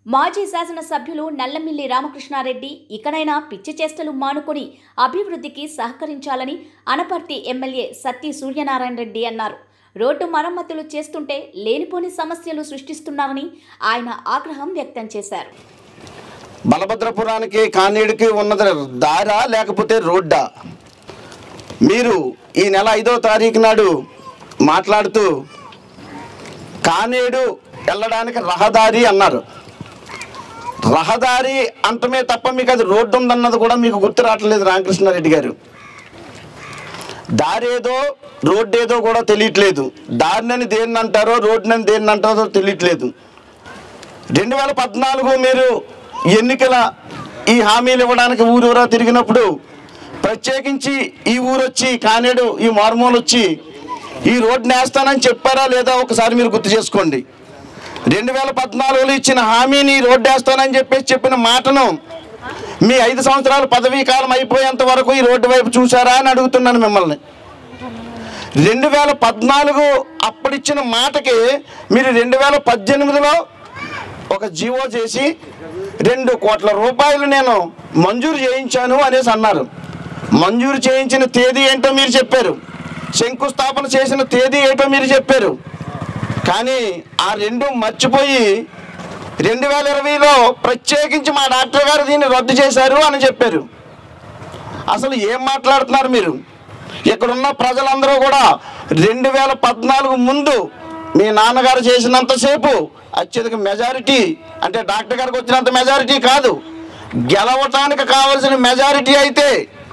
మాజీ శాసనసభ్యులు నల్లమిల్లి రామకృష్ణారెడ్డి ఇకనైనా పిచ్చి చేష్టలు మానుకొని అభివృద్ధికి సహకరించాలని అనపర్తి ఎమ్మెల్యే సత్తి సూర్యనారాయణ రెడ్డి అన్నారు రోడ్డు మరమ్మతులు చేస్తుంటే లేనిపోని సమస్యలు సృష్టిస్తున్నారని ఆయన ఆగ్రహం వ్యక్తం చేశారు బలభద్రపురానికి కానేడుకి ఉన్నది దారా లేకపోతే రోడ్డా మీరు ఈ నెల ఐదో తారీఖు నాడు మాట్లాడుతూ కానేడు వెళ్ళడానికి రహదారి అన్నారు రహదారి అంటమే తప్ప మీకు అది రోడ్డు ఉందన్నది కూడా మీకు గుర్తు రావట్లేదు రామకృష్ణారెడ్డి గారు దారేదో రోడ్డు ఏదో కూడా తెలియట్లేదు దారినని దేన్ని అంటారో రోడ్డునని దేన్ని అంటారో తెలియట్లేదు రెండు వేల పద్నాలుగు మీరు ఎన్నికల ఈ హామీలు ఇవ్వడానికి ఊరూరా తిరిగినప్పుడు ప్రత్యేకించి ఈ ఊరు వచ్చి కానేడు ఈ మార్మూలు వచ్చి ఈ రోడ్డు నేస్తానని చెప్పారా లేదా ఒకసారి మీరు గుర్తు చేసుకోండి రెండు వేల పద్నాలుగులో ఇచ్చిన హామీని ఈ రోడ్డు వేస్తానని చెప్పేసి చెప్పిన మాటను మీ ఐదు సంవత్సరాలు పదవీ కాలం అయిపోయేంత వరకు ఈ రోడ్డు వైపు చూసారా అని అడుగుతున్నాను మిమ్మల్ని రెండు వేల పద్నాలుగు అప్పుడిచ్చిన మాటకి మీరు రెండు వేల పద్దెనిమిదిలో ఒక జీవో చేసి రెండు కోట్ల రూపాయలు నేను మంజూరు చేయించాను అనేసి అన్నారు మంజూరు చేయించిన తేదీ ఏంటో మీరు చెప్పారు శంకుస్థాపన చేసిన తేదీ ఏంటో మీరు చెప్పారు కానీ ఆ రెండు మర్చిపోయి రెండు వేల ఇరవైలో ప్రత్యేకించి మా డాక్టర్ గారు దీన్ని రద్దు చేశారు అని చెప్పారు అసలు ఏం మాట్లాడుతున్నారు మీరు ఇక్కడున్న ప్రజలందరూ కూడా రెండు వేల పద్నాలుగు ముందు మీ నాన్నగారు చేసినంతసేపు అత్యధిక మెజారిటీ అంటే డాక్టర్ గారికి వచ్చినంత మెజారిటీ కాదు గెలవటానికి కావలసిన మెజారిటీ అయితే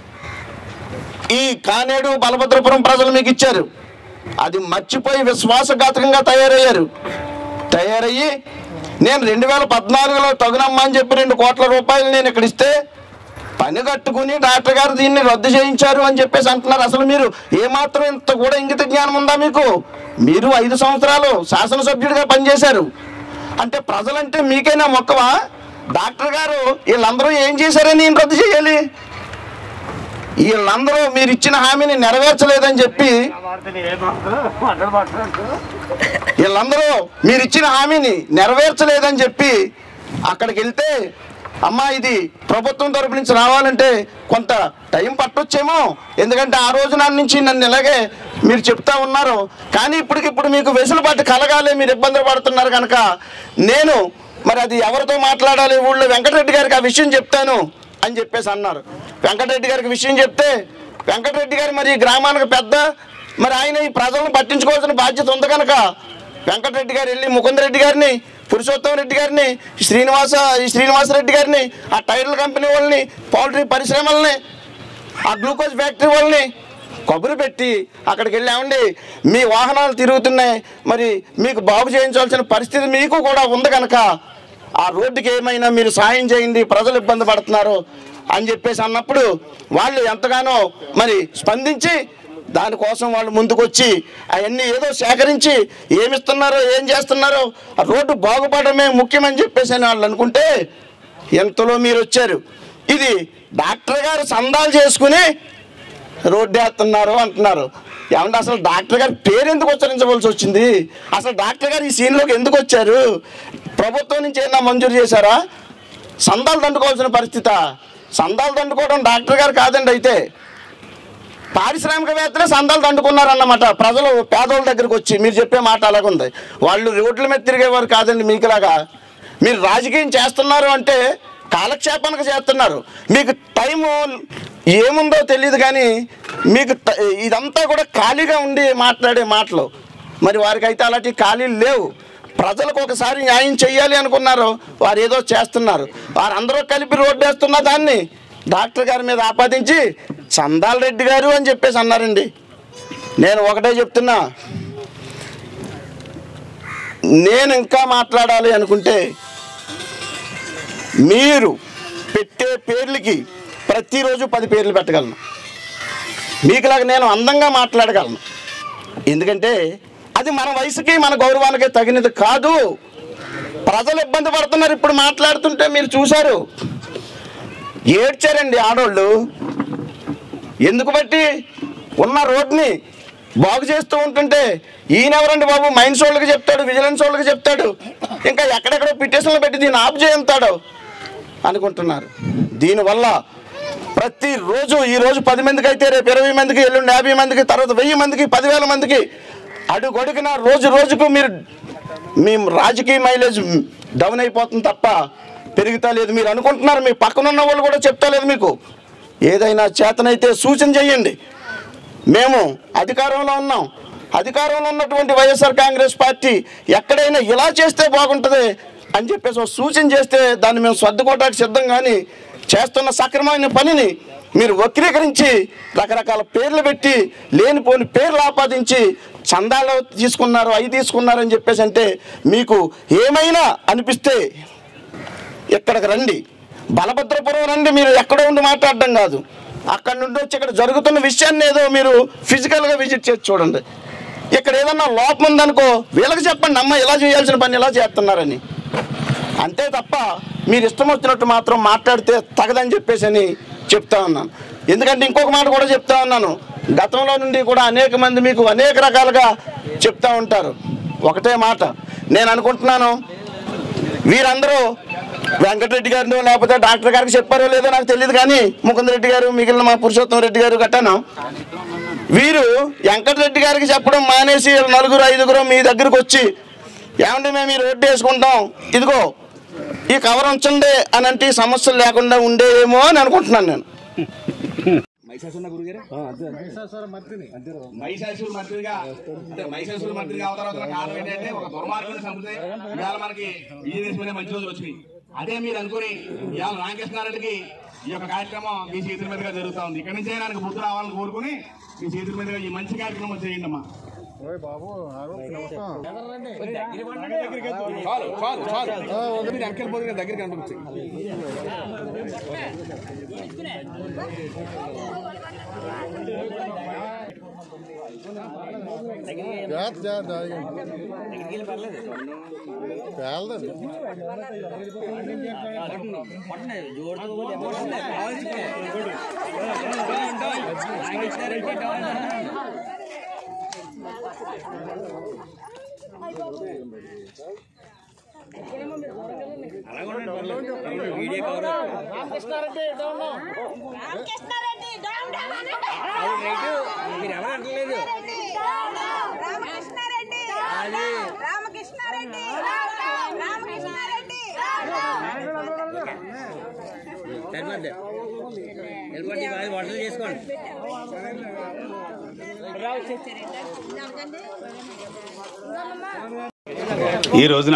ఈ కానేడు బలభద్రపురం ప్రజలు మీకు ఇచ్చారు అది మర్చిపోయి విశ్వాసఘాతకంగా తయారయ్యారు తయారయ్యి నేను రెండు వేల పద్నాలుగులో తగునమ్మా అని చెప్పి రెండు కోట్ల రూపాయలు నేను ఇక్కడ ఇస్తే పని కట్టుకుని డాక్టర్ గారు దీన్ని రద్దు చేయించారు అని చెప్పేసి అంటున్నారు అసలు మీరు ఏమాత్రం ఇంత కూడా ఇంగిత జ్ఞానం ఉందా మీకు మీరు ఐదు సంవత్సరాలు శాసనసభ్యుడిగా పనిచేశారు అంటే ప్రజలంటే మీకైనా మొక్కవా డాక్టర్ గారు వీళ్ళందరూ ఏం చేశారని నేను రద్దు చేయాలి వీళ్ళందరూ మీరు ఇచ్చిన హామీని నెరవేర్చలేదని చెప్పి వీళ్ళందరూ మీరు ఇచ్చిన హామీని నెరవేర్చలేదని చెప్పి అక్కడికి వెళ్తే అమ్మా ఇది ప్రభుత్వం తరపు నుంచి రావాలంటే కొంత టైం పట్టొచ్చేమో ఎందుకంటే ఆ రోజు నాటి నుంచి నన్ను ఇలాగే మీరు చెప్తా ఉన్నారు కానీ ఇప్పటికిప్పుడు మీకు వెసులుబాటు కలగాలి మీరు ఇబ్బందులు పడుతున్నారు కనుక నేను మరి అది ఎవరితో మాట్లాడాలి ఊళ్ళో వెంకటరెడ్డి గారికి ఆ విషయం చెప్తాను అని చెప్పేసి అన్నారు వెంకటరెడ్డి గారికి విషయం చెప్తే వెంకటరెడ్డి గారు మరి ఈ గ్రామానికి పెద్ద మరి ఆయన ఈ ప్రజలను పట్టించుకోవాల్సిన బాధ్యత ఉంది కనుక వెంకటరెడ్డి గారు వెళ్ళి ముకుందరెడ్డి గారిని పురుషోత్తమ రెడ్డి గారిని ఈ శ్రీనివాస ఈ శ్రీనివాసరెడ్డి గారిని ఆ టైర్ల కంపెనీ వాళ్ళని పౌల్ట్రీ పరిశ్రమల్ని ఆ గ్లూకోజ్ ఫ్యాక్టరీ వాళ్ళని కబురు పెట్టి అక్కడికి వెళ్ళామండి మీ వాహనాలు తిరుగుతున్నాయి మరి మీకు బాగు చేయించాల్సిన పరిస్థితి మీకు కూడా ఉంది కనుక ఆ రోడ్డుకి ఏమైనా మీరు సాయం చేయండి ప్రజలు ఇబ్బంది పడుతున్నారు అని చెప్పేసి అన్నప్పుడు వాళ్ళు ఎంతగానో మరి స్పందించి దానికోసం వాళ్ళు ముందుకొచ్చి అవన్నీ ఏదో సేకరించి ఏమిస్తున్నారో ఏం చేస్తున్నారో ఆ రోడ్డు బాగుపడమే ముఖ్యమని చెప్పేసి అని వాళ్ళు అనుకుంటే ఎంతలో మీరు వచ్చారు ఇది డాక్టర్ గారు సందాలు చేసుకుని రోడ్డు వేస్తున్నారు అంటున్నారు ఏమంటే అసలు డాక్టర్ గారి పేరు ఎందుకు ఉచ్చరించవలసి వచ్చింది అసలు డాక్టర్ గారు ఈ సీన్లోకి ఎందుకు వచ్చారు ప్రభుత్వం నుంచి ఏమైనా మంజూరు చేశారా సందాలు దండుకోవాల్సిన పరిస్థితా సందాలు దండుకోవడం డాక్టర్ గారు కాదండి అయితే పారిశ్రామికవేత్తలే సందాలు దండుకున్నారన్నమాట ప్రజలు పేదోళ్ళ దగ్గరికి వచ్చి మీరు చెప్పే మాట అలాగుంది వాళ్ళు రోడ్ల మీద తిరిగేవారు కాదండి మీకులాగా మీరు రాజకీయం చేస్తున్నారు అంటే కాలక్షేపానికి చేస్తున్నారు మీకు టైము ఏముందో తెలియదు కానీ మీకు ట- ఇదంతా కూడా ఖాళీగా ఉండి మాట్లాడే మాటలు మరి వారికి అయితే అలాంటి ఖాళీలు లేవు ప్రజలకు ఒకసారి న్యాయం చేయాలి అనుకున్నారు వారు ఏదో చేస్తున్నారు వారందరూ కలిపి రోడ్డు వేస్తున్న దాన్ని డాక్టర్ గారి మీద ఆపాదించి చందాల రెడ్డి గారు అని చెప్పేసి అన్నారండి నేను ఒకటే చెప్తున్నా నేను ఇంకా మాట్లాడాలి అనుకుంటే మీరు పెట్టే పేర్లకి ప్రతిరోజు పది పేర్లు పెట్టగలను మీకులాగా నేను అందంగా మాట్లాడగలను ఎందుకంటే అది మన వయసుకి మన గౌరవానికి తగినది కాదు ప్రజలు ఇబ్బంది పడుతున్నారు ఇప్పుడు మాట్లాడుతుంటే మీరు చూశారు ఏడ్చారండి ఆడోళ్ళు ఎందుకు బట్టి ఉన్న రోడ్ని బాగు చేస్తూ ఉంటుంటే ఈయన ఎవరండి బాబు మైన్స్ వాళ్ళకి చెప్తాడు విజిలెన్స్ వాళ్ళకి చెప్తాడు ఇంకా ఎక్కడెక్కడో పిటిషన్లు పెట్టి దీన్ని ఆఫ్ చేయంతాడు అనుకుంటున్నారు దీనివల్ల ప్రతిరోజు ఈ రోజు పది మందికి అయితే రేపు ఇరవై మందికి ఎల్లుండి యాభై మందికి తర్వాత వెయ్యి మందికి పదివేల మందికి అడుగొడుగున రోజు రోజుకు మీరు మీ రాజకీయ మైలేజ్ డౌన్ అయిపోతుంది తప్ప పెరుగుతా లేదు మీరు అనుకుంటున్నారు మీ పక్కన ఉన్న వాళ్ళు కూడా చెప్తా లేదు మీకు ఏదైనా చేతనైతే సూచన చేయండి మేము అధికారంలో ఉన్నాం అధికారంలో ఉన్నటువంటి వైఎస్ఆర్ కాంగ్రెస్ పార్టీ ఎక్కడైనా ఇలా చేస్తే బాగుంటుంది అని చెప్పేసి ఒక సూచన చేస్తే దాన్ని మేము సర్దుకోవడానికి సిద్ధం కానీ చేస్తున్న సక్రమమైన పనిని మీరు వక్రీకరించి రకరకాల పేర్లు పెట్టి లేనిపోని పేర్లు ఆపాదించి చందాలు తీసుకున్నారు అవి తీసుకున్నారు అని చెప్పేసి అంటే మీకు ఏమైనా అనిపిస్తే ఇక్కడికి రండి బలభద్రపురం రండి మీరు ఎక్కడో ఉండి మాట్లాడడం కాదు అక్కడ నుండి వచ్చి ఇక్కడ జరుగుతున్న విషయాన్ని ఏదో మీరు ఫిజికల్గా విజిట్ చేసి చూడండి ఇక్కడ ఏదన్నా లోపం ఉందనుకో వీళ్ళకి చెప్పండి అమ్మ ఇలా చేయాల్సిన పని ఇలా చేస్తున్నారని అంతే తప్ప మీరు ఇష్టం వచ్చినట్టు మాత్రం మాట్లాడితే తగదని చెప్పేసి అని చెప్తా ఉన్నాను ఎందుకంటే ఇంకొక మాట కూడా చెప్తా ఉన్నాను గతంలో నుండి కూడా అనేక మంది మీకు అనేక రకాలుగా చెప్తా ఉంటారు ఒకటే మాట నేను అనుకుంటున్నాను వీరందరూ వెంకటరెడ్డి గారిని లేకపోతే డాక్టర్ గారికి చెప్పారో లేదో నాకు తెలియదు కానీ ముకుంద రెడ్డి గారు మిగిలిన మా పురుషోత్తం రెడ్డి గారు గట్టాను వీరు వెంకటరెడ్డి గారికి చెప్పడం మానేసి వీళ్ళు నలుగురు ఐదుగురు మీ దగ్గరకు వచ్చి ఏమంటే మేము ఈ రోడ్డు వేసుకుంటాం ఇదిగో ఈ కవర్ ఉంచండి అని అంటే ఈ సమస్యలు లేకుండా ఉండేయేమో అని అనుకుంటున్నాను నేను మైసాసుర గురుగారు మైసాసుర మంత్రిగా అంటే మైసాసుర మంత్రిగా అవతారం అవుతున్న కారణం ఏంటంటే ఒక దుర్మార్గుని చంపితే ఇవాళ మనకి బిజినెస్ మీద మంచి రోజులు వచ్చినాయి అదే మీరు అనుకుని ఇవాళ రామకృష్ణారెడ్డికి ఈ యొక్క కార్యక్రమం మీ చేతుల మీదుగా జరుగుతా ఉంది ఇక్కడి నుంచే నాకు బుద్ధి రావాలని కోరుకుని మీ చేతుల మీదుగా ఈ మంచి కార్యక్రమం చేయండి అమ్మా చాలు చాలు చాలు మీరు ఎక్కడిపోతే దగ్గరికి కనిపించి జాగ్రత్త జాగ్రత్త పేలదు రామకృష్ణారెడ్డి డౌన్ డౌన్ రామకృష్ణారెడ్డి రామకృష్ణారెడ్డి రామకృష్ణారెడ్డి సరిపోద్ది వెళ్ళిపోండి బాగా వంటలు చేసుకోండి ఈ రోజున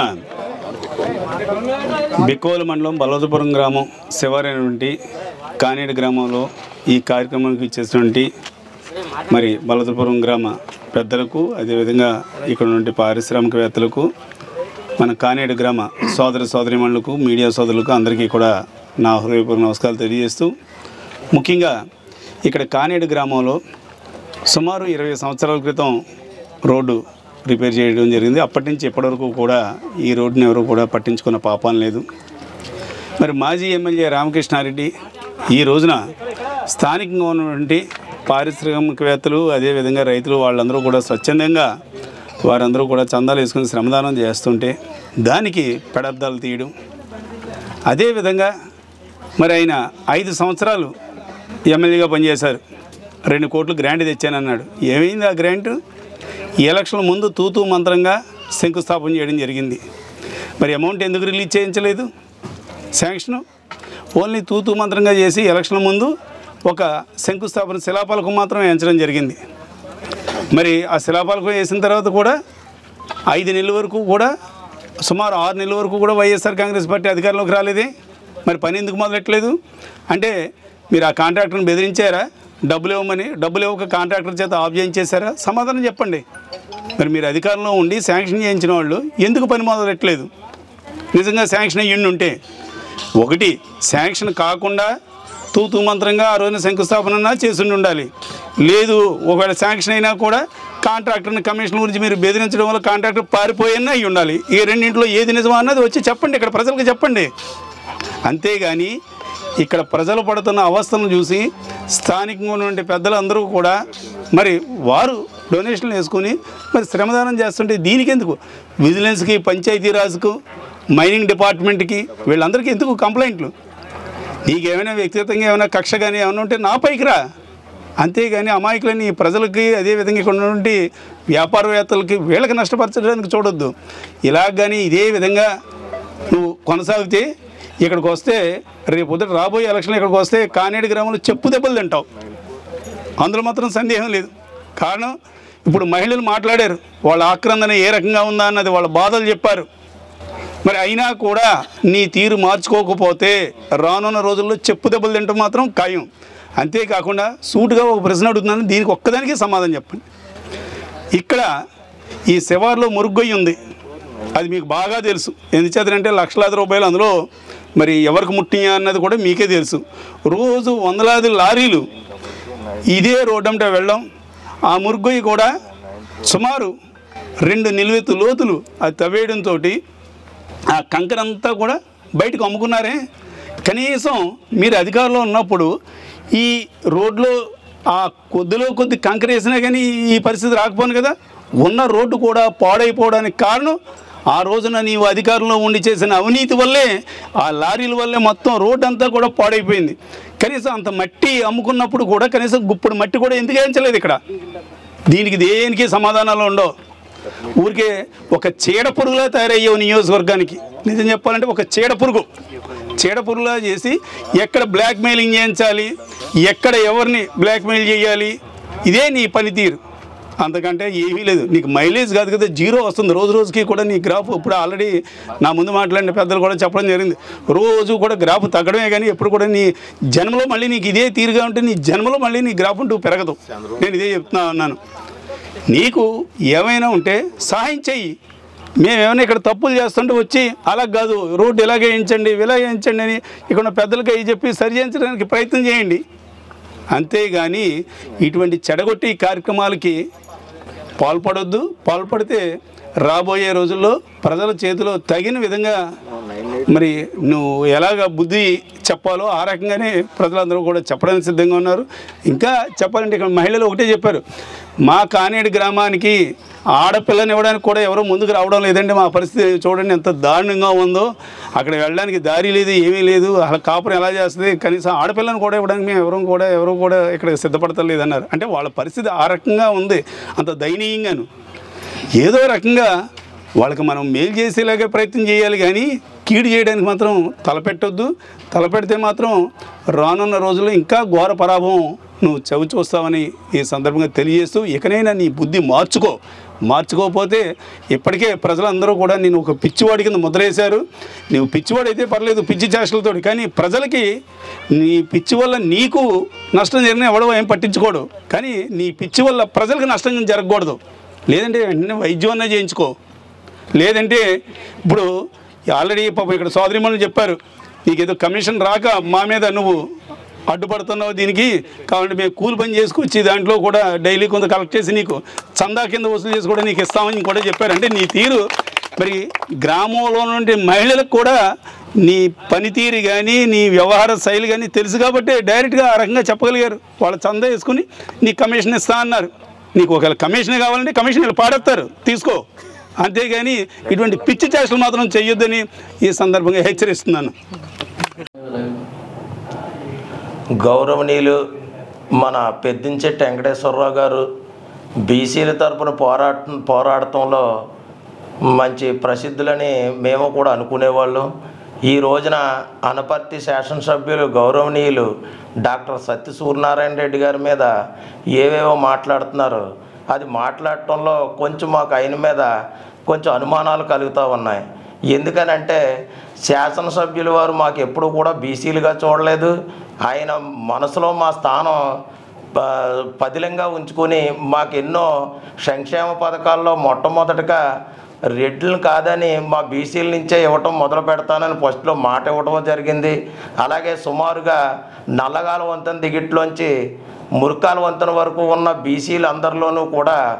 బిక్కోలు మండలం బలవదపురం గ్రామం శివారైనటువంటి కానేడు గ్రామంలో ఈ కార్యక్రమానికి ఇచ్చేసినటువంటి మరి బలవదపురం గ్రామ పెద్దలకు అదేవిధంగా ఇక్కడ నుండి పారిశ్రామికవేత్తలకు మన కానేడు గ్రామ సోదర సోదరిమణులకు మీడియా సోదరులకు అందరికీ కూడా నా హృదయపూర్వక నమస్కారాలు తెలియజేస్తూ ముఖ్యంగా ఇక్కడ కానేడు గ్రామంలో సుమారు ఇరవై సంవత్సరాల క్రితం రోడ్డు రిపేర్ చేయడం జరిగింది అప్పటి నుంచి ఇప్పటివరకు కూడా ఈ రోడ్డుని ఎవరు కూడా పట్టించుకున్న పాపం లేదు మరి మాజీ ఎమ్మెల్యే రామకృష్ణారెడ్డి ఈ రోజున స్థానికంగా ఉన్నటువంటి పారిశ్రామికవేత్తలు అదేవిధంగా రైతులు వాళ్ళందరూ కూడా స్వచ్ఛందంగా వారందరూ కూడా చందాలు వేసుకుని శ్రమదానం చేస్తుంటే దానికి పెడర్థాలు తీయడం అదేవిధంగా మరి ఆయన ఐదు సంవత్సరాలు ఎమ్మెల్యేగా పనిచేశారు రెండు కోట్లు గ్రాంట్ తెచ్చానన్నాడు ఏమైంది ఆ గ్రాంట్ ఈ ఎలక్షన్ ముందు తూతూ మంత్రంగా శంకుస్థాపన చేయడం జరిగింది మరి అమౌంట్ ఎందుకు రిలీజ్ చేయించలేదు శాంక్షన్ ఓన్లీ తూతూ మంత్రంగా చేసి ఎలక్షన్ ముందు ఒక శంకుస్థాపన శిలాపలకం మాత్రమే ఎంచడం జరిగింది మరి ఆ శిలాపలకం వేసిన తర్వాత కూడా ఐదు నెలల వరకు కూడా సుమారు ఆరు నెలల వరకు కూడా వైఎస్ఆర్ కాంగ్రెస్ పార్టీ అధికారంలోకి రాలేదే మరి పని ఎందుకు మొదలెట్టలేదు అంటే మీరు ఆ కాంట్రాక్టర్ని బెదిరించారా డబ్బులు ఇవ్వమని డబ్బులు ఇవ్వక కాంట్రాక్టర్ చేత ఆఫ్ చేయించేశారా సమాధానం చెప్పండి మరి మీరు అధికారంలో ఉండి శాంక్షన్ చేయించిన వాళ్ళు ఎందుకు పని మొదలెట్టలేదు నిజంగా శాంక్షన్ అయ్యిండి ఉంటే ఒకటి శాంక్షన్ కాకుండా తూతూ మంత్రంగా ఆ రోజున శంకుస్థాపన చేసి ఉండాలి లేదు ఒకవేళ శాంక్షన్ అయినా కూడా కాంట్రాక్టర్ని కమిషన్ గురించి మీరు బెదిరించడం వల్ల కాంట్రాక్టర్ పారిపోయినా అయి ఉండాలి ఈ రెండింటిలో ఏది నిజమా అన్నది వచ్చి చెప్పండి ఇక్కడ ప్రజలకు చెప్పండి అంతేగాని ఇక్కడ ప్రజలు పడుతున్న అవస్థలను చూసి స్థానికంగా ఉన్నటువంటి పెద్దలందరూ కూడా మరి వారు డొనేషన్లు వేసుకుని మరి శ్రమదానం చేస్తుంటే దీనికి ఎందుకు విజిలెన్స్కి పంచాయతీరాజ్కు మైనింగ్ డిపార్ట్మెంట్కి వీళ్ళందరికీ ఎందుకు కంప్లైంట్లు నీకేమైనా వ్యక్తిగతంగా ఏమైనా కక్ష కానీ ఏమైనా ఉంటే నా పైకి రా అంతేగాని అమాయకులని ఈ ప్రజలకి అదేవిధంగా ఇక్కడ ఉన్నటువంటి వ్యాపారవేత్తలకి వీళ్ళకి నష్టపరచడానికి చూడొద్దు ఇలా కానీ ఇదే విధంగా నువ్వు కొనసాగితే ఇక్కడికి వస్తే రేపు పొద్దుట రాబోయే ఎలక్షన్ ఇక్కడికి వస్తే కానేడు గ్రామంలో చెప్పు దెబ్బలు తింటావు అందులో మాత్రం సందేహం లేదు కారణం ఇప్పుడు మహిళలు మాట్లాడారు వాళ్ళ ఆక్రందన ఏ రకంగా ఉందా అన్నది వాళ్ళ బాధలు చెప్పారు మరి అయినా కూడా నీ తీరు మార్చుకోకపోతే రానున్న రోజుల్లో చెప్పు దెబ్బలు తింటాం మాత్రం ఖాయం అంతేకాకుండా సూటుగా ఒక ప్రశ్న అడుగుతున్నాను దీనికి ఒక్కదానికి సమాధానం చెప్పండి ఇక్కడ ఈ శివార్లో మురుగ్గొయ్యి ఉంది అది మీకు బాగా తెలుసు ఎందుచేతనంటే లక్షలాది రూపాయలు అందులో మరి ఎవరికి ముట్టియా అన్నది కూడా మీకే తెలుసు రోజు వందలాది లారీలు ఇదే రోడ్డంట వెళ్ళడం ఆ మురుగ్గొయ్యి కూడా సుమారు రెండు నిలువెత్తు లోతులు అది తవ్వేయడంతో ఆ కంకరంతా కూడా బయటకు అమ్ముకున్నారే కనీసం మీరు అధికారంలో ఉన్నప్పుడు ఈ రోడ్లో ఆ కొద్దిలో కొద్ది కంకర వేసినా కానీ ఈ పరిస్థితి రాకపోను కదా ఉన్న రోడ్డు కూడా పాడైపోవడానికి కారణం ఆ రోజున నీవు అధికారంలో ఉండి చేసిన అవినీతి వల్లే ఆ లారీల వల్లే మొత్తం రోడ్డు అంతా కూడా పాడైపోయింది కనీసం అంత మట్టి అమ్ముకున్నప్పుడు కూడా కనీసం గుప్పుడు మట్టి కూడా ఎందుకు వేయించలేదు ఇక్కడ దీనికి దేనికి సమాధానాలు ఉండవు ఊరికే ఒక చీడ పురుగులా తయారయ్యావు నియోజకవర్గానికి నిజం చెప్పాలంటే ఒక చీడ పురుగు చీడ పురుగులా చేసి ఎక్కడ బ్లాక్ మెయిలింగ్ చేయించాలి ఎక్కడ ఎవరిని బ్లాక్ మెయిల్ చేయాలి ఇదే నీ పనితీరు అంతకంటే ఏమీ లేదు నీకు మైలేజ్ కాదు కదా జీరో వస్తుంది రోజు రోజుకి కూడా నీ గ్రాఫ్ ఇప్పుడు ఆల్రెడీ నా ముందు మాట్లాడిన పెద్దలు కూడా చెప్పడం జరిగింది రోజు కూడా గ్రాఫ్ తగ్గడమే కానీ ఎప్పుడు కూడా నీ జన్మలో మళ్ళీ నీకు ఇదే తీరుగా ఉంటే నీ జన్మలో మళ్ళీ నీ గ్రాఫ్ అంటూ పెరగదు నేను ఇదే చెప్తున్నా ఉన్నాను నీకు ఏమైనా ఉంటే సహాయం చెయ్యి మేము ఏమైనా ఇక్కడ తప్పులు చేస్తుంటే వచ్చి అలా కాదు రోడ్డు ఇలాగే వేయించండి ఇలా వేయించండి అని ఇక్కడ ఉన్న పెద్దలకి అవి చెప్పి సరి చేయించడానికి ప్రయత్నం చేయండి అంతేగాని ఇటువంటి చెడగొట్టి కార్యక్రమాలకి పాల్పడొద్దు పాల్పడితే రాబోయే రోజుల్లో ప్రజల చేతిలో తగిన విధంగా మరి నువ్వు ఎలాగ బుద్ధి చెప్పాలో ఆ రకంగానే ప్రజలందరూ కూడా చెప్పడానికి సిద్ధంగా ఉన్నారు ఇంకా చెప్పాలంటే ఇక్కడ మహిళలు ఒకటే చెప్పారు మా కానేడు గ్రామానికి ఆడపిల్లని ఇవ్వడానికి కూడా ఎవరు ముందుకు రావడం లేదండి మా పరిస్థితి చూడండి ఎంత దారుణంగా ఉందో అక్కడ వెళ్ళడానికి దారి లేదు ఏమీ లేదు అలా కాపురం ఎలా చేస్తుంది కనీసం ఆడపిల్లని కూడా ఇవ్వడానికి మేము ఎవరు కూడా ఎవరు కూడా ఇక్కడ సిద్ధపడతలేదు అన్నారు అంటే వాళ్ళ పరిస్థితి ఆ రకంగా ఉంది అంత దయనీయంగాను ఏదో రకంగా వాళ్ళకి మనం మేలు చేసేలాగే ప్రయత్నం చేయాలి కానీ కీడు చేయడానికి మాత్రం తలపెట్టొద్దు తలపెడితే మాత్రం రానున్న రోజుల్లో ఇంకా ఘోర పరాభవం నువ్వు చవి చూస్తావని ఈ సందర్భంగా తెలియజేస్తూ ఇకనైనా నీ బుద్ధి మార్చుకో మార్చుకోకపోతే ఇప్పటికే ప్రజలందరూ కూడా నేను ఒక పిచ్చివాడి కింద ముద్రేశారు నువ్వు పిచ్చివాడు అయితే పర్లేదు పిచ్చి చేష్టలతో కానీ ప్రజలకి నీ పిచ్చి వల్ల నీకు నష్టం జరిగిన ఎవడో ఏం పట్టించుకోడు కానీ నీ పిచ్చి వల్ల ప్రజలకు నష్టం జరగకూడదు లేదంటే వెంటనే వైద్యం అన్నా చేయించుకో లేదంటే ఇప్పుడు ఆల్రెడీ పాపం ఇక్కడ సోదరిమణులు చెప్పారు నీకేదో కమిషన్ రాక మా మీద నువ్వు అడ్డుపడుతున్నావు దీనికి కాబట్టి మేము కూలి పని చేసుకొచ్చి దాంట్లో కూడా డైలీ కొంత కలెక్ట్ చేసి నీకు చందా కింద వసూలు చేసి కూడా నీకు ఇస్తామని కూడా చెప్పారు అంటే నీ తీరు మరి గ్రామంలో నుండి మహిళలకు కూడా నీ పనితీరు కానీ నీ వ్యవహార శైలి కానీ తెలుసు కాబట్టి డైరెక్ట్గా ఆ రకంగా చెప్పగలిగారు వాళ్ళ చందా వేసుకుని నీ కమిషన్ ఇస్తా అన్నారు నీకు ఒకవేళ కమిషన్ కావాలంటే కమిషన్ వీళ్ళు పాడేస్తారు తీసుకో అంతేగాని ఇటువంటి పిచ్చి చేష్టలు మాత్రం చెయ్యొద్దని ఈ సందర్భంగా హెచ్చరిస్తున్నాను గౌరవనీయులు మన పెద్దించెట్టి వెంకటేశ్వరరావు గారు బీసీల తరపున పోరాట పోరాడటంలో మంచి ప్రసిద్ధులని మేము కూడా అనుకునేవాళ్ళం ఈ రోజున అనపర్తి శాసనసభ్యులు గౌరవనీయులు డాక్టర్ సత్య సూర్యనారాయణ రెడ్డి గారి మీద ఏవేవో మాట్లాడుతున్నారు అది మాట్లాడటంలో కొంచెం మాకు ఆయన మీద కొంచెం అనుమానాలు కలుగుతూ ఉన్నాయి ఎందుకనంటే శాసనసభ్యుల వారు మాకు ఎప్పుడు కూడా బీసీలుగా చూడలేదు ఆయన మనసులో మా స్థానం ప- పదిలంగా ఉంచుకొని మాకు ఎన్నో సంక్షేమ పథకాల్లో మొట్టమొదటిగా రెడ్లను కాదని మా బీసీల నుంచే ఇవ్వటం మొదలు పెడతానని ఫస్ట్లో మాట ఇవ్వటం జరిగింది అలాగే సుమారుగా నల్లగాల వంతెన దిగిట్లోంచి మురికాల వంతెన వరకు ఉన్న బీసీలు అందరిలోనూ కూడా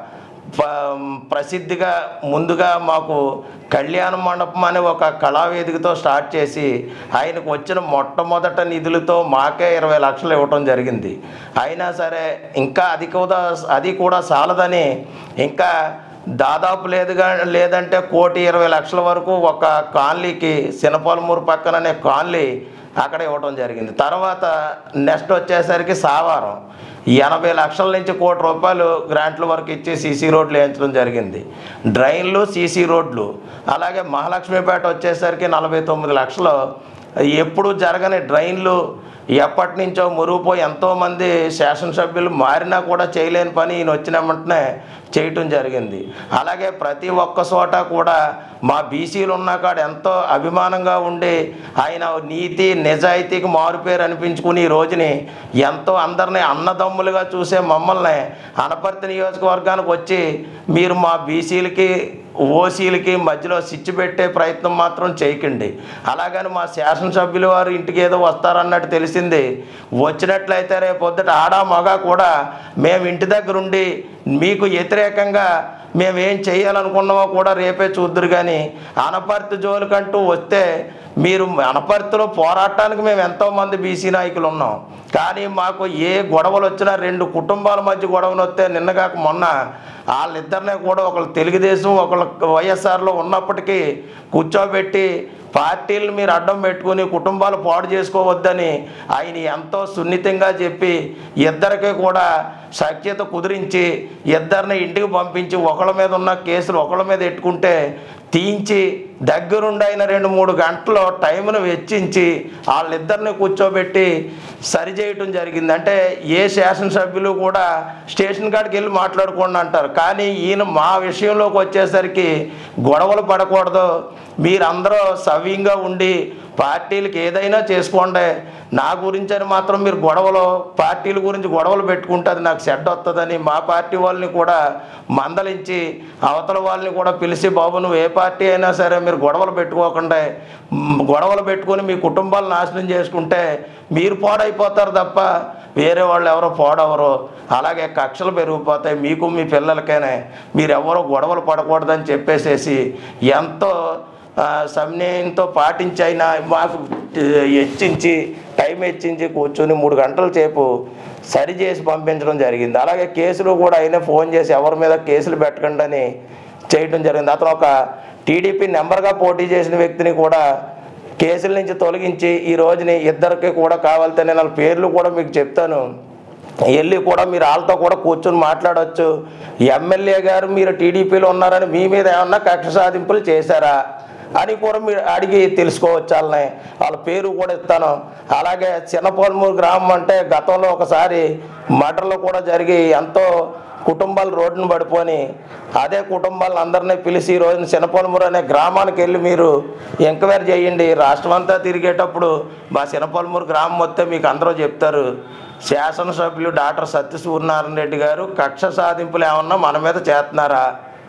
ప- ప్రసిద్ధిగా ముందుగా మాకు కళ్యాణ మండపం అనే ఒక కళావేదికతో స్టార్ట్ చేసి ఆయనకు వచ్చిన మొట్టమొదట నిధులతో మాకే ఇరవై లక్షలు ఇవ్వటం జరిగింది అయినా సరే ఇంకా అది కూడా అది కూడా చాలదని ఇంకా దాదాపు లేదుగా లేదంటే కోటి ఇరవై లక్షల వరకు ఒక కాలనీకి సినపాలమూరు పక్కననే కాలనీ అక్కడ ఇవ్వటం జరిగింది తర్వాత నెక్స్ట్ వచ్చేసరికి సావారం ఎనభై లక్షల నుంచి కోటి రూపాయలు గ్రాంట్ల వరకు ఇచ్చి సీసీ రోడ్లు వేయించడం జరిగింది డ్రైన్లు సీసీ రోడ్లు అలాగే మహాలక్ష్మీపేట వచ్చేసరికి నలభై తొమ్మిది లక్షలు ఎప్పుడు జరగని డ్రైన్లు ఎప్పటి నుంచో మురిగిపోయి ఎంతోమంది శాసనసభ్యులు మారినా కూడా చేయలేని పని ఈయన వచ్చిన వెంటనే చేయటం జరిగింది అలాగే ప్రతి ఒక్క చోట కూడా మా బీసీలు ఉన్న కాడ ఎంతో అభిమానంగా ఉండి ఆయన నీతి నిజాయితీకి మారుపేరు అనిపించుకుని ఈ రోజుని ఎంతో అందరినీ అన్నదమ్ములుగా చూసే మమ్మల్ని అనపర్తి నియోజకవర్గానికి వచ్చి మీరు మా బీసీలకి ఓసీలకి మధ్యలో స్విచ్ పెట్టే ప్రయత్నం మాత్రం చేయకండి అలాగని మా శాసనసభ్యులు వారు ఇంటికి ఏదో వస్తారన్నట్టు తెలిసింది వచ్చినట్లయితే రేపు పొద్దుట ఆడ మగ కూడా మేము ఇంటి దగ్గర ఉండి మీకు వ్యతిరేకంగా మేము ఏం చేయాలనుకున్నామో కూడా రేపే చూద్దరు కానీ అనపర్తి జోలికంటూ వస్తే మీరు అనపర్తిలో పోరాటానికి మేము ఎంతోమంది బీసీ నాయకులు ఉన్నాం కానీ మాకు ఏ గొడవలు వచ్చినా రెండు కుటుంబాల మధ్య గొడవలు వస్తే నిన్నగాక మొన్న వాళ్ళిద్దరినే కూడా ఒకళ్ళు తెలుగుదేశం ఒకళ్ళు వైఎస్ఆర్లో ఉన్నప్పటికీ కూర్చోబెట్టి పార్టీలను మీరు అడ్డం పెట్టుకుని కుటుంబాలు పాడు చేసుకోవద్దని ఆయన ఎంతో సున్నితంగా చెప్పి ఇద్దరికి కూడా సఖ్యత కుదిరించి ఇద్దరిని ఇంటికి పంపించి ఒకళ్ళ మీద ఉన్న కేసులు ఒకళ్ళ మీద ఎట్టుకుంటే తీయించి దగ్గరుండి అయిన రెండు మూడు గంటలు టైంను వెచ్చించి వాళ్ళిద్దరిని కూర్చోబెట్టి సరిచేయటం జరిగింది అంటే ఏ శాసనసభ్యులు కూడా స్టేషన్ కాడికి వెళ్ళి మాట్లాడుకోండి అంటారు కానీ ఈయన మా విషయంలోకి వచ్చేసరికి గొడవలు పడకూడదు మీరందరూ సవ్యంగా ఉండి పార్టీలకు ఏదైనా చేసుకోండి నా గురించి అని మాత్రం మీరు గొడవలు పార్టీల గురించి గొడవలు పెట్టుకుంటే అది నాకు సెడ్ వస్తుందని మా పార్టీ వాళ్ళని కూడా మందలించి అవతల వాళ్ళని కూడా పిలిచి బాబు నువ్వు ఏ పార్టీ అయినా సరే మీరు గొడవలు పెట్టుకోకుండా మ్, గొడవలు పెట్టుకొని మీ కుటుంబాలు నాశనం చేసుకుంటే మీరు పాడైపోతారు తప్ప వేరే వాళ్ళు ఎవరో పాడవరు అలాగే కక్షలు పెరిగిపోతాయి మీకు మీ పిల్లలకైనా మీరు ఎవరో గొడవలు పడకూడదని చెప్పేసేసి ఎంతో ఆ, సమన్వయంతో పాటించి అయినా మాకు హెచ్చించి టైం హెచ్చించి కూర్చొని మూడు గంటల సేపు సరి చేసి పంపించడం జరిగింది అలాగే కేసులు కూడా అయినా ఫోన్ చేసి ఎవరి మీద కేసులు పెట్టకండి అని చేయడం జరిగింది అతను ఒక టీడీపీ నెంబర్గా పోటీ చేసిన వ్యక్తిని కూడా కేసుల నుంచి తొలగించి ఈ రోజుని ఇద్దరికి కూడా కావాలితే నేను వాళ్ళ పేర్లు కూడా మీకు చెప్తాను వెళ్ళి కూడా మీరు వాళ్ళతో కూడా కూర్చొని మాట్లాడవచ్చు ఎమ్మెల్యే గారు మీరు టీడీపీలో ఉన్నారని మీ మీద ఏమన్నా కక్ష సాధింపులు చేశారా అని కూడా మీరు అడిగి తెలుసుకోవచ్చు వాళ్ళని వాళ్ళ పేరు కూడా ఇస్తాను అలాగే చిన్నపోలమూరు గ్రామం అంటే గతంలో ఒకసారి మటర్లు కూడా జరిగి ఎంతో కుటుంబాలు రోడ్డును పడిపోని అదే కుటుంబాలను అందరినీ పిలిచి ఈ రోజున చిన్నపొలమూరు అనే గ్రామానికి వెళ్ళి మీరు ఎంక్వైరీ చేయండి రాష్ట్రం అంతా తిరిగేటప్పుడు మా చిన్నపొలమూరు గ్రామం వస్తే మీకు అందరూ చెప్తారు శాసనసభ్యులు డాక్టర్ సత్య సూర్యనారాయణ రెడ్డి గారు కక్ష సాధింపులు ఏమన్నా మన మీద చేస్తున్నారా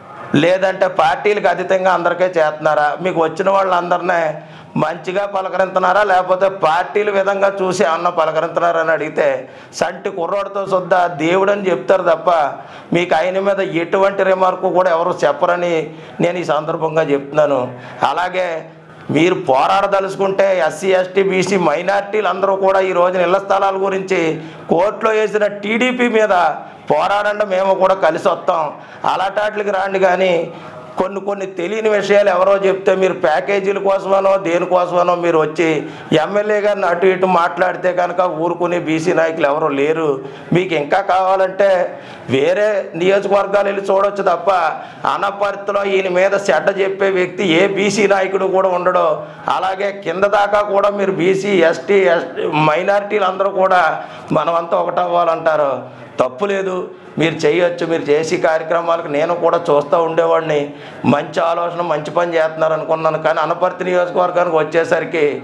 లేదంటే పార్టీలకు అతీతంగా అందరికీ చేస్తున్నారా మీకు వచ్చిన వాళ్ళందరినీ మంచిగా పలకరింతున్నారా లేకపోతే పార్టీల విధంగా చూసి ఏమన్నా పలకరింతున్నారా అని అడిగితే సంటి కుర్రోడితో సుద్దా దేవుడు అని చెప్తారు తప్ప మీకు ఆయన మీద ఎటువంటి రిమార్కు కూడా ఎవరు చెప్పరని నేను ఈ సందర్భంగా చెప్తున్నాను అలాగే మీరు పోరాడదలుచుకుంటే ఎస్సీ ఎస్టీ బీసీ మైనార్టీలు అందరూ కూడా ఈ రోజున ఇళ్ల స్థలాల గురించి కోర్టులో వేసిన టీడీపీ మీద పోరాడండి మేము కూడా కలిసి వస్తాం అలాంటికి రాండి కానీ కొన్ని కొన్ని తెలియని విషయాలు ఎవరో చెప్తే మీరు ప్యాకేజీల కోసమనో దేనికోసమనో మీరు వచ్చి ఎమ్మెల్యే గారిని అటు ఇటు మాట్లాడితే కనుక ఊరుకునే బీసీ నాయకులు ఎవరు లేరు మీకు ఇంకా కావాలంటే వేరే నియోజకవర్గాలు వెళ్ళి చూడొచ్చు తప్ప అనపర్తిలో ఈయన మీద చెడ్డ చెప్పే వ్యక్తి ఏ బీసీ నాయకుడు కూడా ఉండడు అలాగే కింద దాకా కూడా మీరు బీసీ ఎస్టీ ఎస్టీ మైనారిటీలు అందరూ కూడా మనమంతా ఒకటవ్వాలంటారు తప్పు లేదు మీరు చేయొచ్చు మీరు చేసే కార్యక్రమాలకు నేను కూడా చూస్తూ ఉండేవాడిని మంచి ఆలోచన మంచి పని చేస్తున్నారు అనుకున్నాను కానీ అనపర్తి నియోజకవర్గానికి వచ్చేసరికి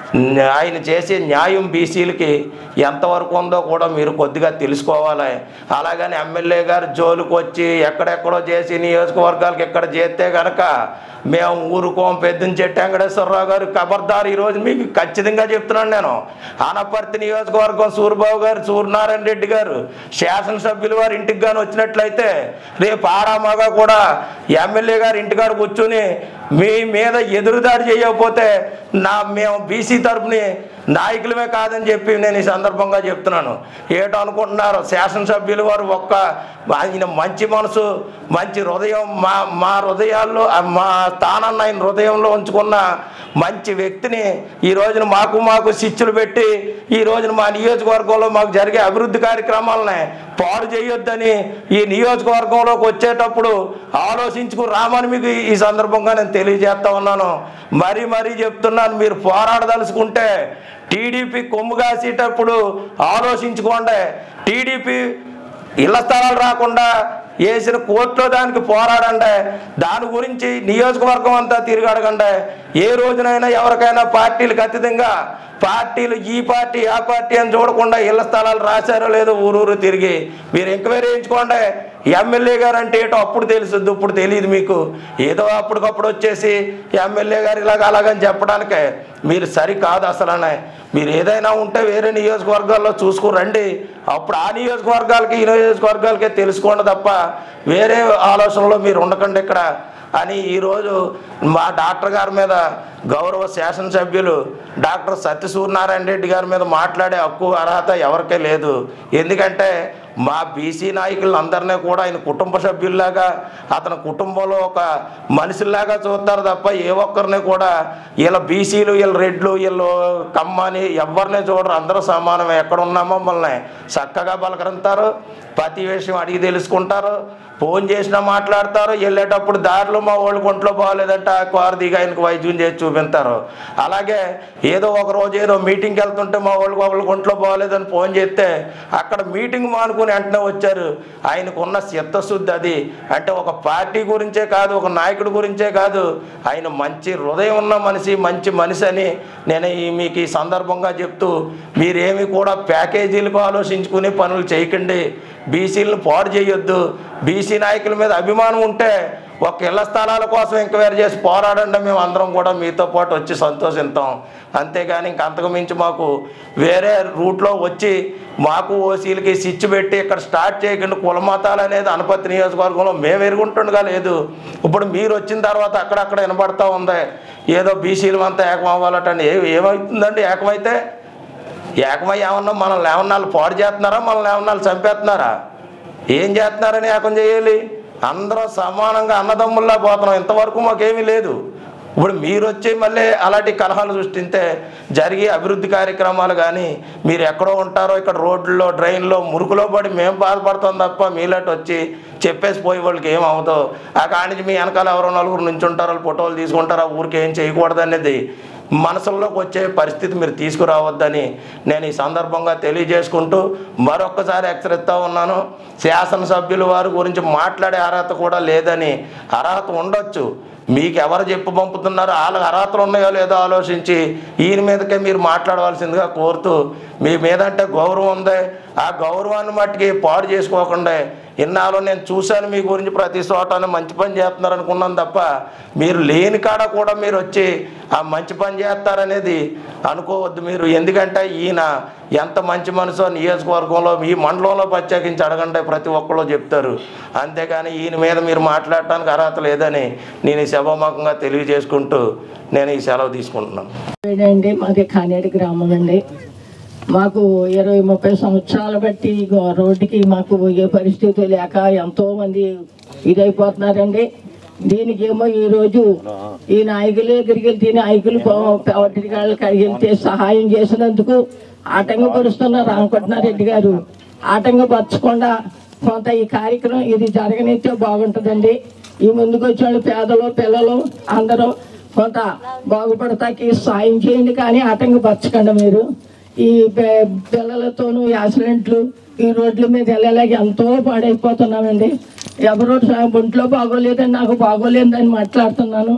ఆయన చేసే న్యాయం బీసీలకి ఎంతవరకు ఉందో కూడా మీరు కొద్దిగా తెలుసుకోవాలి అలాగని ఎమ్మెల్యే గారు జోలికి వచ్చి ఎక్కడెక్కడో చేసి నియోజకవర్గాలకు ఎక్కడ చేస్తే కనుక మేము ఊరుకోం పెద్దని చెట్టు వెంకటేశ్వరరావు గారు ఖబర్దారు ఈరోజు మీకు ఖచ్చితంగా చెప్తున్నాను నేను ఆనపర్తి నియోజకవర్గం సూర్యబాబు గారు సూర్యనారాయణ రెడ్డి గారు శాసనసభ్యులు వారి ఇంటికి కానీ వచ్చినట్లయితే రేపు ఆరామగా కూడా ఎమ్మెల్యే గారు ఇంటికాడ కూర్చుని మీ మీద ఎదురుదాడి చేయకపోతే నా మేము బీసీ తరపుని నాయకులమే కాదని చెప్పి నేను ఈ సందర్భంగా చెప్తున్నాను ఏటో అనుకుంటున్నారు శాసనసభ్యులు వారు ఒక్క ఆయన మంచి మనసు మంచి హృదయం మా మా హృదయాల్లో ఆ మా స్థానాన్ని ఆయన హృదయంలో ఉంచుకున్న మంచి వ్యక్తిని ఈ రోజున మాకు మాకు శిక్షలు పెట్టి ఈ రోజున మా నియోజకవర్గంలో మాకు జరిగే అభివృద్ధి కార్యక్రమాలని పాడు చేయొద్దని ఈ నియోజకవర్గంలోకి వచ్చేటప్పుడు ఆలోచించుకుని రామని మీకు ఈ సందర్భంగా నేను తెలియజేస్తా ఉన్నాను మరీ మరీ చెప్తున్నాను మీరు పోరాడదలుచుకుంటే టీడీపీ కొమ్ము కాసేటప్పుడు ఆలోచించుకోండి టీడీపీ ఇళ్ల స్థలాలు రాకుండా వేసిన కోర్టులో దానికి పోరాడండి దాని గురించి నియోజకవర్గం అంతా తిరిగి అడగండి ఏ రోజునైనా ఎవరికైనా పార్టీలకు అతీతంగా పార్టీలు ఈ పార్టీ ఆ పార్టీ అని చూడకుండా ఇళ్ల స్థలాలు రాశారో లేదో ఊరూరు తిరిగి మీరు ఎంక్వైరీ చేయించుకోండి ఎమ్మెల్యే గారు అంటే ఏంటో అప్పుడు తెలుసుద్ది ఇప్పుడు తెలియదు మీకు ఏదో అప్పటికప్పుడు వచ్చేసి ఎమ్మెల్యే గారు ఇలాగ అలాగని చెప్పడానికే మీరు సరి కాదు అసలనే మీరు ఏదైనా ఉంటే వేరే నియోజకవర్గాల్లో చూసుకురండి అప్పుడు ఆ నియోజకవర్గాలకి ఈ నియోజకవర్గాలకే తెలుసుకోండి తప్ప వేరే ఆలోచనలో మీరు ఉండకండి ఇక్కడ అని ఈరోజు మా డాక్టర్ గారి మీద గౌరవ శాసనసభ్యులు డాక్టర్ సత్యసూర్యనారాయణ రెడ్డి గారి మీద మాట్లాడే హక్కు అర్హత ఎవరికే లేదు ఎందుకంటే మా బీసీ నాయకులందరినీ కూడా ఆయన కుటుంబ సభ్యుల్లాగా అతని కుటుంబంలో ఒక మనిషిలాగా చూస్తారు తప్ప ఏ ఒక్కరిని కూడా వీళ్ళ బీసీలు వీళ్ళ రెడ్లు వీళ్ళు కమ్మని ఎవరిని చూడరు అందరూ సమానమే ఎక్కడ ఉన్నా మమ్మల్ని చక్కగా పలకరంతారు ప్రతి విషయం అడిగి తెలుసుకుంటారు ఫోన్ చేసినా మాట్లాడతారు వెళ్ళేటప్పుడు దారిలో మా వాళ్ళు ఒంట్లో బాగోలేదంటే ఆ కారు దిగి ఆయనకు వైద్యం చేసి చూపిస్తారు అలాగే ఏదో ఒక రోజు ఏదో మీటింగ్కి వెళ్తుంటే మా వాళ్ళకి ఒకళ్ళకి ఒంట్లో బాగోలేదని ఫోన్ చేస్తే అక్కడ మీటింగ్ మానుకుని వెంటనే వచ్చారు ఆయనకున్న చిత్తశుద్ధి అది అంటే ఒక పార్టీ గురించే కాదు ఒక నాయకుడి గురించే కాదు ఆయన మంచి హృదయం ఉన్న మనిషి మంచి మనిషి అని నేను ఈ మీకు ఈ సందర్భంగా చెప్తూ మీరేమి కూడా ప్యాకేజీలకు ఆలోచించుకునే పనులు చేయకండి బీసీలను పాడు చేయొద్దు బీసీ నాయకుల మీద అభిమానం ఉంటే ఒక ఇళ్ల స్థలాల కోసం ఎంక్వైరీ చేసి పోరాడండి మేము అందరం కూడా మీతో పాటు వచ్చి సంతోషిస్తాం అంతేగాని ఇంక అంతకు మించి మాకు వేరే రూట్లో వచ్చి మాకు ఓసీలకి స్విచ్ పెట్టి ఇక్కడ స్టార్ట్ చేయకుండా కుల మతాలు అనేది అనపతి నియోజకవర్గంలో మేము ఎరుగుంటుండగా లేదు ఇప్పుడు మీరు వచ్చిన తర్వాత అక్కడక్కడ వినబడతా ఉంది ఏదో బీసీలు అంతా ఏకం అవ్వాలటండి ఏ ఏమవుతుందండి ఏకమైతే ఏకమై ఏమన్నా మనల్ని ఏమన్నా వాళ్ళు పాడు చేస్తున్నారా మనల్ని ఏమన్నా వాళ్ళు చంపేస్తున్నారా ఏం చేస్తున్నారని ఏకం చేయాలి అందరం సమానంగా అన్నదమ్ముల్లా పోతున్నాం ఇంతవరకు మాకేమీ లేదు ఇప్పుడు మీరు వచ్చి మళ్ళీ అలాంటి కలహాలు సృష్టిస్తే జరిగే అభివృద్ధి కార్యక్రమాలు కానీ మీరు ఎక్కడో ఉంటారో ఇక్కడ రోడ్లలో డ్రైన్లో మురుకులో పడి మేము బాధపడతాం తప్ప మీలాంటి వచ్చి చెప్పేసి పోయే వాళ్ళకి ఏం అవుతావు ఆ కానించి మీ వెనకాల ఎవరో నలుగురు నుంచి ఉంటారు వాళ్ళు ఫోటోలు తీసుకుంటారు ఆ ఊరికి ఏం చేయకూడదు అనేది మనసుల్లోకి వచ్చే పరిస్థితి మీరు తీసుకురావద్దని నేను ఈ సందర్భంగా తెలియజేసుకుంటూ మరొక్కసారి హెచ్చరిస్తూ ఉన్నాను శాసనసభ్యుల వారి గురించి మాట్లాడే అర్హత కూడా లేదని అర్హత ఉండొచ్చు మీకు ఎవరు చెప్పు పంపుతున్నారో వాళ్ళకి అర్హతలు ఉన్నాయో లేదో ఆలోచించి ఈయన మీదకే మీరు మాట్లాడవలసిందిగా కోరుతూ మీ మీద అంటే గౌరవం ఉంది ఆ గౌరవాన్ని మట్టికి పాడు చేసుకోకుండా ఇన్నాళ్ళు నేను చూశాను మీ గురించి ప్రతి చోట మంచి పని చేస్తున్నారు అనుకున్నాను తప్ప మీరు లేని కాడ కూడా మీరు వచ్చి ఆ మంచి పని చేస్తారనేది అనుకోవద్దు మీరు ఎందుకంటే ఈయన ఎంత మంచి మనసో నియోజకవర్గంలో ఈ మండలంలో ప్రత్యేకించి అడగండి ప్రతి ఒక్కళ్ళు చెప్తారు అంతేగాని ఈయన మీద మీరు మాట్లాడటానికి అర్హత లేదని నేను ఈ సభాముఖంగా తెలియజేసుకుంటూ నేను ఈ సెలవు తీసుకుంటున్నాను అండి మాది కానేడు గ్రామం అండి మాకు ఇరవై ముప్పై సంవత్సరాలు బట్టి గో- రోడ్డుకి మాకు ఏ పరిస్థితి లేక ఎంతో మంది ఇదైపోతున్నారండి దీనికి ఏమో ఈ రోజు ఈ నాయకులు దగ్గరికి వెళ్తే ఈ నాయకులు పవటికాళ్ళకి వెళ్తే సహాయం చేసినందుకు ఆటంకపరుస్తున్నారు రామకృష్ణారెడ్డి గారు ఆటంకపరచకుండా కొంత ఈ కార్యక్రమం ఇది జరగనిస్తే బాగుంటుందండి ఈ ముందుకు వచ్చిన వాళ్ళు పేదలు పిల్లలు అందరూ కొంత బాగుపడతాకి సాయం చేయండి కానీ ఆటంకపరచకండి మీరు ఈ పే- పిల్లలతోనూ ఈ యాక్సిడెంట్లు ఈ రోడ్ల మీద వెళ్ళలేక ఎంతో పాడైపోతున్నామండి ఎవరో సా- ఒంట్లో బాగోలేదని నాకు బాగోలేదని మాట్లాడుతున్నాను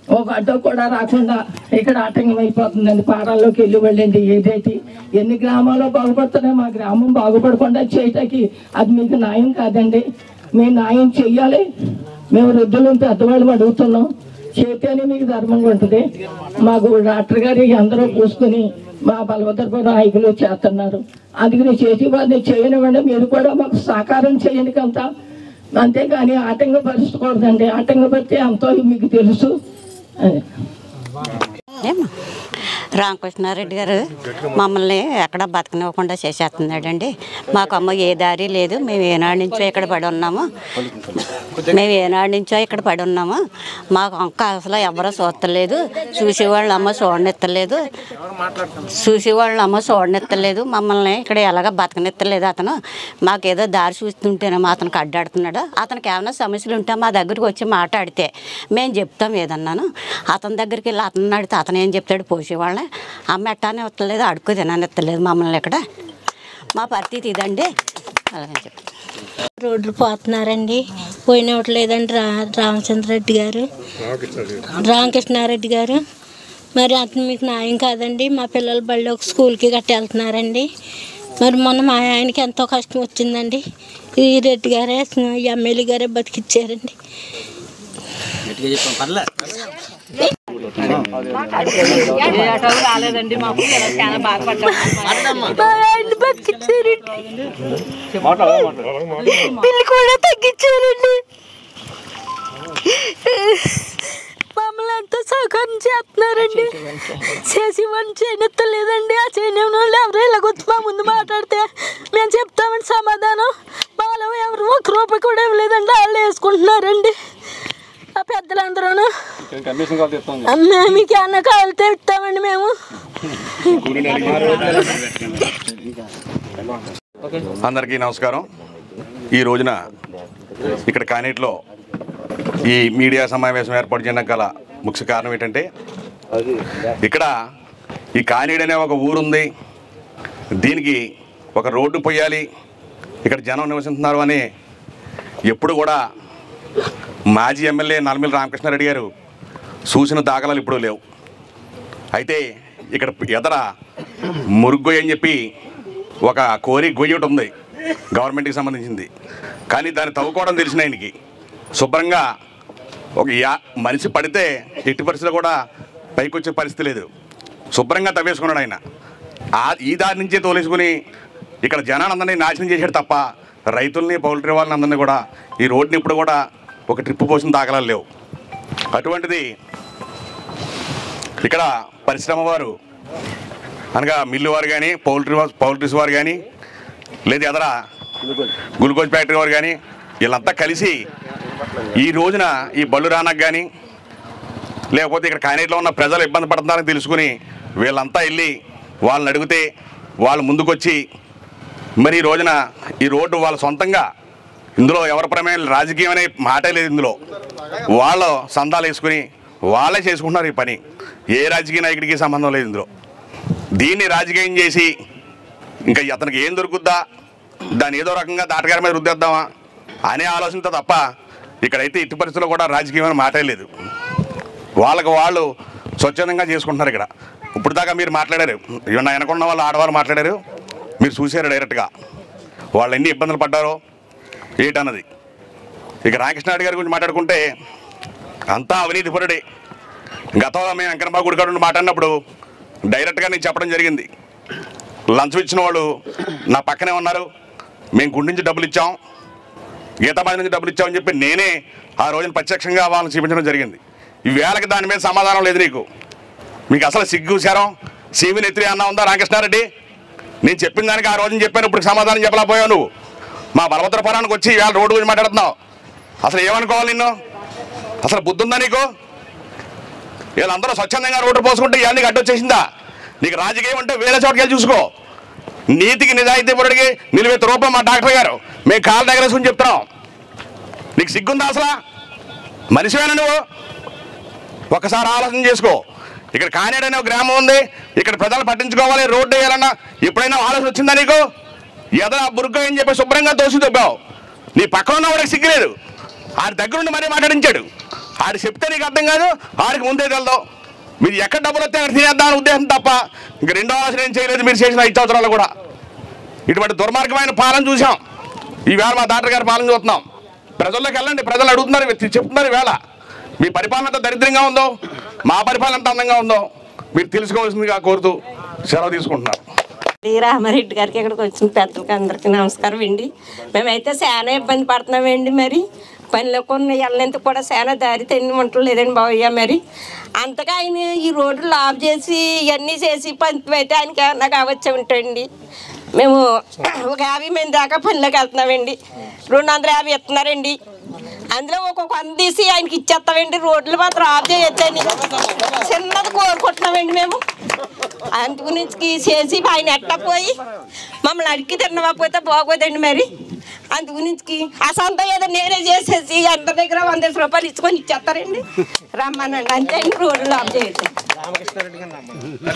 ఒక ఆటో కూడా రాకుండా ఇక్కడ ఆటంకం అయిపోతుందండి పారాల్లోకి వెళ్ళి వెళ్ళండి ఏదైతే ఎన్ని గ్రామాల్లో బాగుపడుతున్నాయి మా గ్రామం బాగుపడకుండా చేయటానికి అది మీకు న్యాయం కాదండి మీ న్యాయం చెయ్యాలి మేము వృద్ధులు పెద్దవాళ్ళు అడుగుతున్నాం చేతేనే మీకు ధర్మంగా ఉంటుంది మాకు డాక్టర్ గారు అందరూ పూసుకుని మా బలభద్రపురం నాయకులు చేస్తున్నారు అందుకని చేసి వారిని చేయనివ్వండి మీరు కూడా మాకు సహకారం చేయండి కొంత అంతేగాని ఆటంకపరచకూడదండి ఆటంకపరిస్తే ఎంతో మీకు తెలుసు అది. ఏమ్మా? రామకృష్ణారెడ్డి గారు మమ్మల్ని ఎక్కడ బతకనివ్వకుండా చేసేస్తున్నాడండి మాకు అమ్మ ఏ దారి లేదు మేము ఏనాడు నుంచో ఇక్కడ పడి ఉన్నాము మేము ఏనాడు నుంచో ఇక్కడ పడి ఉన్నాము మాకు అంక అసలు ఎవరో చూస్తలేదు చూసేవాళ్ళని అమ్మ చూడనెత్తలేదు చూసేవాళ్ళని అమ్మ చూడనెత్తలేదు మమ్మల్ని ఇక్కడ ఎలాగ బతకనెత్తలేదు అతను మాకేదో దారి చూస్తుంటేనేమో అతనికి అడ్డాడుతున్నాడు అతనికి ఏమైనా సమస్యలు ఉంటే మా దగ్గరికి వచ్చి మాట్లాడితే మేము చెప్తాం ఏదన్నాను అతని దగ్గరికి వెళ్ళి అతను అడిగితే అతను ఏం చెప్తాడు పోసేవాళ్ళని అమ్మ ఎట్టానే వస్తలేదు అడుగు తిననెత్తలేదు మమ్మల్ని ఇక్కడ మా పరిస్థితి ఇదండి అలాగని చెప్పి రోడ్లు పోతున్నారండి పోయినట్లేదండి రా రామచంద్రరెడ్డి గారు రామకృష్ణారెడ్డి గారు మరి అతను మీకు న్యాయం కాదండి మా పిల్లలు బళ్ళు ఒక స్కూల్కి గట్టి వెళ్తున్నారండి మరి మొన్న మా ఆయనకి ఎంతో కష్టం వచ్చిందండి ఈ రెడ్డి గారే ఎమ్మెల్యే గారే బతికిచ్చారండి గట్టిగా చెప్పాం పర్లే రాలేదండి మాకు చాలా బాధపడ్డాం బిల్లు కూడా తగ్గించారండి మమ్మల్ని ఎంతో సహకారం చేస్తున్నారండి చేసి ఇవ్వని చేయనెత్తలేదండి ఆ చేయని వాళ్ళు ఎవరు ఇలాగొచ్చి మా ముందు మాట్లాడితే మేము చెప్తామండి సమాధానం మాలో ఎవరు ఒక రూపాయి కూడా ఇవ్వలేదండి వాళ్ళు వేసుకుంటున్నారండి ఆ పెద్దలందరూ మీకు ఏమన్నా కావాలితే ఇస్తామండి మేము అందరికీ నమస్కారం ఈ రోజున ఇక్కడ కానేటిలో ఈ మీడియా సమావేశం ఏర్పాటు చేయడానికి గల ముఖ్య కారణం ఏంటంటే ఇక్కడ ఈ కానీడ్ అనే ఒక ఊరుంది దీనికి ఒక రోడ్డు పోయాలి ఇక్కడ జనం నివసిస్తున్నారు అని ఎప్పుడు కూడా మాజీ ఎమ్మెల్యే నల్లమిల్లి రామకృష్ణారెడ్డి గారు చూసిన దాఖలాలు ఇప్పుడు లేవు అయితే ఇక్కడ ఎదర మురుగ్గొయ్య అని చెప్పి ఒక కోరి గొయ్యి ఒకటి ఉంది గవర్నమెంట్కి సంబంధించింది కానీ దాన్ని తవ్వుకోవడం తెలిసిన ఆయనకి శుభ్రంగా ఒక యా మనిషి పడితే ఎట్టి పరిస్థితిలో కూడా పైకి వచ్చే పరిస్థితి లేదు శుభ్రంగా తవ్వేసుకున్నాడు ఆయన ఆ ఈ దారి నుంచే తోలేసుకుని ఇక్కడ జనాలందరినీ నాశనం చేశాడు తప్ప రైతుల్ని పౌల్ట్రీ వాళ్ళని అందరినీ కూడా ఈ రోడ్ని ఇప్పుడు కూడా ఒక ట్రిప్ పోసిన దాఖలాలు లేవు అటువంటిది ఇక్కడ పరిశ్రమ వారు అనగా మిల్లు వారు కానీ పౌల్ట్రీ వా- పౌల్ట్రీస్ వారు కానీ లేదా ఎదర గ్లూకోజ్ ఫ్యాక్టరీ వారు కానీ వీళ్ళంతా కలిసి ఈ రోజున ఈ బళ్ళు రానకు కానీ లేకపోతే ఇక్కడ కానేట్లో ఉన్న ప్రజలు ఇబ్బంది పడుతున్నారని తెలుసుకుని వీళ్ళంతా వెళ్ళి వాళ్ళని అడిగితే వాళ్ళు ముందుకొచ్చి మరి ఈ రోజున ఈ రోడ్డు వాళ్ళ సొంతంగా ఇందులో ఎవరి ప్రమేయం రాజకీయం అనే మాటే లేదు ఇందులో వాళ్ళు సందాలు వేసుకుని వాళ్ళే చేసుకుంటున్నారు ఈ పని ఏ రాజకీయ నాయకుడికి సంబంధం లేదు ఇందులో దీన్ని రాజకీయం చేసి ఇంకా అతనికి ఏం దొరుకుద్దా దాన్ని ఏదో రకంగా దాటగారి మీద రుద్దేద్దామా అనే ఆలోచనతో తప్ప ఇక్కడైతే ఇట్టి పరిస్థితుల్లో కూడా రాజకీయం అనే మాటే లేదు వాళ్ళకి వాళ్ళు స్వచ్ఛందంగా చేసుకుంటున్నారు ఇక్కడ ఇప్పుడు దాకా మీరు మాట్లాడారు ఇవన్న వెనకున్న వాళ్ళు ఆడవాళ్ళు మాట్లాడారు మీరు చూశారు డైరెక్ట్గా వాళ్ళు ఎన్ని ఇబ్బందులు పడ్డారో ఏంటన్నది ఇక రామకృష్ణారెడ్డి గారి గురించి మాట్లాడుకుంటే అంతా అవినీతి పరుడే గతంలో మేము వెంకన్నబాబు గుడి కాడ నుండి మాట్లాడినప్పుడు డైరెక్ట్గా నేను చెప్పడం జరిగింది లంచం ఇచ్చిన వాళ్ళు నా పక్కనే ఉన్నారు మేము గుడి నుంచి డబ్బులు ఇచ్చాం గీతాబాయి నుంచి డబ్బులు ఇచ్చామని చెప్పి నేనే ఆ రోజున ప్రత్యక్షంగా వాళ్ళని చూపించడం జరిగింది ఈ వేళకి దాని మీద సమాధానం లేదు నీకు మీకు అసలు సిగ్గు శారం సీవి నెత్రి అన్న ఉందా రామకృష్ణారెడ్డి నేను చెప్పిన దానికి ఆ రోజున చెప్పాను ఇప్పుడు సమాధానం చెప్పలేకపోయావు నువ్వు మా బలభద్రపురానికి వచ్చి ఇవాళ రోడ్డు గురించి మాట్లాడుతున్నావు అసలు ఏమనుకోవాలి నిన్ను అసలు బుద్ధి ఉందా నీకు వీళ్ళందరూ స్వచ్ఛందంగా రోడ్డు పోసుకుంటే ఇవన్నీ అడ్డొచ్చేసిందా నీకు రాజకీయం అంటే వేరే చోటుకి వెళ్ళి చూసుకో నీతికి నిజాయితీ పరుడికి నిలువెత్తు రూపం మా డాక్టర్ గారు మేము కాళ్ళ దగ్గర వేసుకుని చెప్తున్నాం నీకు సిగ్గుందా అసలు మనిషివేనా నువ్వు ఒకసారి ఆలోచన చేసుకో ఇక్కడ కానేడు అనే ఒక గ్రామం ఉంది ఇక్కడ ప్రజలు పట్టించుకోవాలి రోడ్డు వేయాలన్నా ఎప్పుడైనా ఆలోచన వచ్చిందా నీకు ఎదర బురుగ్గా అని చెప్పి శుభ్రంగా దోషి దొబ్బావు నీ పక్కన ఉన్న వాడికి సిగ్గులేదు ఆయన దగ్గరుండి మరీ మాట్లాడించాడు ఆడికి చెప్తే నీకు అర్థం కాదు ఆడికి ముందే తెలదాం మీరు ఎక్కడ డబ్బులు వస్తే అక్కడ తినేద్దాం అనే ఉద్దేశం తప్ప ఇంక రెండో ఆలోచన ఏం చేయలేదు మీరు చేసిన ఐదు సంవత్సరాలు కూడా ఇటువంటి దుర్మార్గమైన పాలన చూసాం ఈవేళ మా డాక్టర్ గారి పాలన చూస్తున్నాం ప్రజల్లోకి వెళ్ళండి ప్రజలు అడుగుతున్నారు చె- చెప్తున్నారు ఈవేళ మీ పరిపాలన ఎంత దరిద్రంగా ఉందో మా పరిపాలన ఎంత అందంగా ఉందో మీరు తెలుసుకోవాల్సిందిగా కోరుతూ సెలవు తీసుకుంటున్నారు ఈ రామారెడ్డి గారికి ఇక్కడికి వచ్చిన పెద్దలకి అందరికీ నమస్కారం అండి మేమైతే చాలా ఇబ్బంది పడుతున్నామండి మరి పనిలో కొన్ని వెళ్ళేందుకు కూడా చాలా దారి తెన్ని ఉండలేదండి బావయ్య మరి అంతగా ఆయన ఈ రోడ్లు ఆఫ్ చేసి ఇవన్నీ చేసి పని అయితే ఆయనకి ఏమన్నా కావచ్చు ఉంటాయండి మేము ఒక యాభై మంది దాకా పనిలోకి వెళ్తున్నామండి రెండు వందల యాభై ఇస్తున్నారండి అందులో ఒక్కొక్క వంద తీసి ఆయనకి ఇచ్చేస్తామండి రోడ్లు మాత్రం ఆఫ్ చేయొచ్చని చిన్నది కోరుకుంటున్నామండి మేము అందుగురించి చేసి ఆయన ఎట్టా పోయి మమ్మల్ని అడిగి తిన్నకపోతే బాగోదండి మరి అందుగురించి ఆ సొంత ఏదో నేనే చేసేసి అందరి దగ్గర వంద రూపాయలు ఇచ్చుకొని ఇచ్చేస్తారండి రమ్మనండి అంతే అండి రోడ్లు ఆఫ్ చేయొచ్చు